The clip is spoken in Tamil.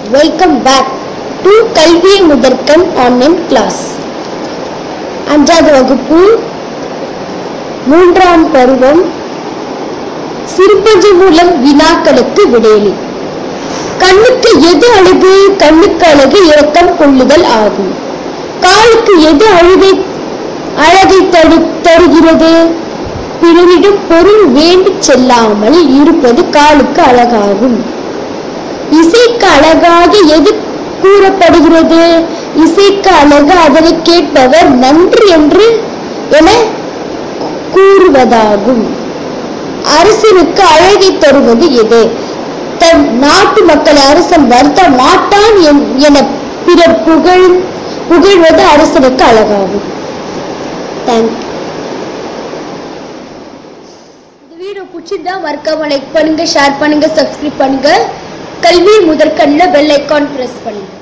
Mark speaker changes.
Speaker 1: வெல்கம் பேக் டு கல்வி முதற்கண் ஆன்லைன் கிளாஸ் அஞ்சாவது வகுப்பு மூன்றாம் பருவம் சிறுபஞ்சு மூலம் வினாக்களுக்கு விடையளி கண்ணுக்கு எது அழகு கண்ணுக்கு அழகு இரக்கம் கொள்ளுதல் ஆகும் காலுக்கு எது அழுகை அழகை தரு தருகிறது பிறரிடம் பொருள் வேண்டி செல்லாமல் இருப்பது காலுக்கு அழகாகும் இசைக்கு அழகாக எது கூறப்படுகிறது இசைக்கு அழகு அதனை கேட்பவர் நன்று என்று என கூறுவதாகும் அரசனுக்கு அழகை தருவது எது தன் நாட்டு மக்களை அரசன் வருத்த மாட்டான் என்- என பிறர் புகழ் புகழ்வது அரசனுக்கு அழகாகும் தேங்க் இந்த வீடியோ பிடிச்சிருந்தா மறக்காம லைக் பண்ணுங்க ஷேர் பண்ணுங்க சப்ஸ்கிரைப் பண்ணுங்க கல்வி முதற்கண்ணில் பெல் ஐக்கான் பிரஸ் பண்ணுங்க